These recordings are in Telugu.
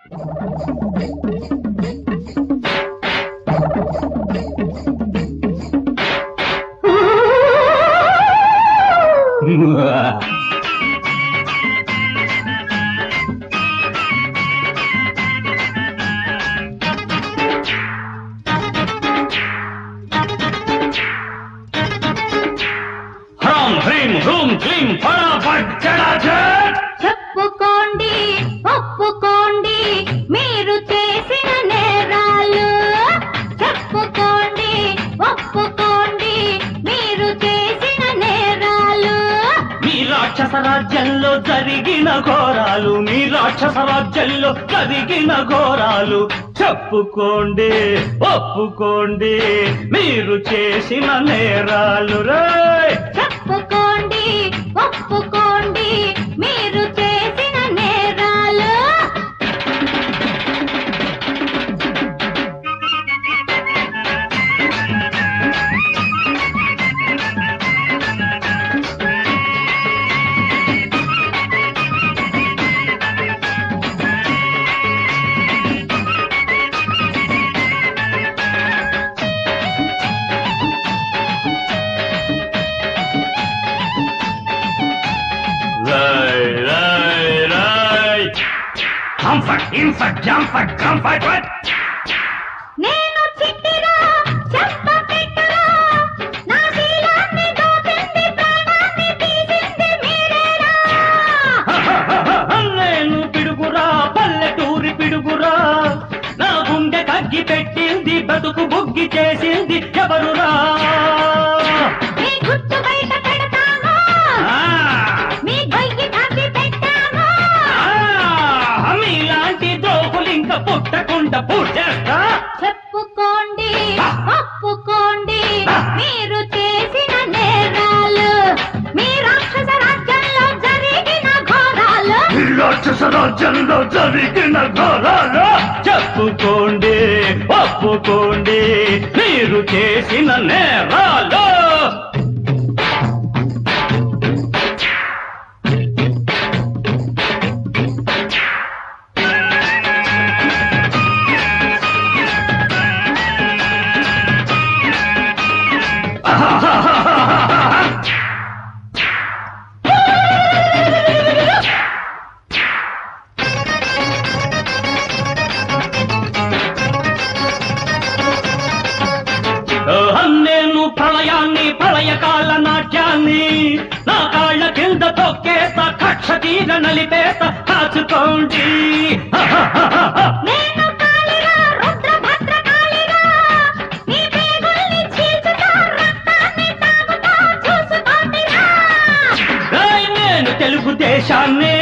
హ్రాం హ్రీం హ్రూం క్లీం ఫటాఫట్ చడాచట్ చెప్పుకోండి ఒప్పుకోండి మీరు చేసిన నేరాలు చెప్పుకోండి ఒప్పుకోండి మీరు చేసిన నేరాలు మీ రాక్షస రాజ్యంలో జరిగిన ఘోరాలు మీ రాక్షస రాజ్యంలో జరిగిన ఘోరాలు చెప్పుకోండి ఒప్పుకోండి మీరు చేసిన నేరాలు రేయ్ చెప్పుకోండి ఒప్పుకోండి మీరు చేసిన నేరాలు రాయ్ రాయ్ రాయ్ కంఫర్ట్ ఇన్ఫర్ట్ జంఫర్ట్ కంఫర్ట్ వట్ నేను చిట్టిరా చెంప పెట్టరా నా శీలాన్ని దోచింది ప్రాణాన్ని తీసింది మీరేరా నేను పిడుగురా పల్లెటూరి పిడుగురా నా గుండె కగ్గి పెట్టింది బతుకు బుగ్గి చేసింది ఎవరురా మీ గుట్టు బయట పెడతాను ఆ, మీ గొయ్యి కాపి పెట్టాను ఆ, మీలాంటి ద్రోహులు ఇంకా పుట్టకుండా పుట్టేస్తా చెప్పుకోండి ఒప్పుకోండి మీరు చేసిన నేరాలు మీ రాక్షస రాజ్యంలో జరిగిన ఘోరాలు ఈ రాక్షస రాజ్యంలో జరిగిన ఘోరాలు చెప్పుకోండి ఒప్పుకోండి మీరు చేసిన నేరాలు నేను ప్రళయాన్ని ప్రళయకాల నాట్యాన్ని నా కాళ్ళ కింద తొక్కేత కక్ష తీర నలిపేత కాచుకోండి నేను కాళిగా రుద్రభద్ర కాళిగా మీ పేగుల్ని చీల్చుతా రక్తాన్ని తాగుతా చూసుకోండిరా ఏయ్, నేను తెలుగుదేశాన్ని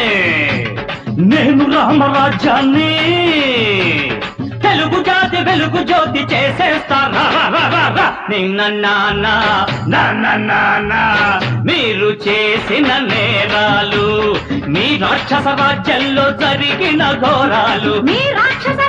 నేను రామరాజ్యాన్ని తెలుగు జాతి వెలుగు జ్యోతి చేసేస్తా రా, రా, రా, రా, రా. నిన్న నాన్న నాన్న నాన్న మీరు చేసిన నేరాలు మీ రాక్షస రాజ్యంలో జరిగిన ఘోరాలు మీ రాక్షస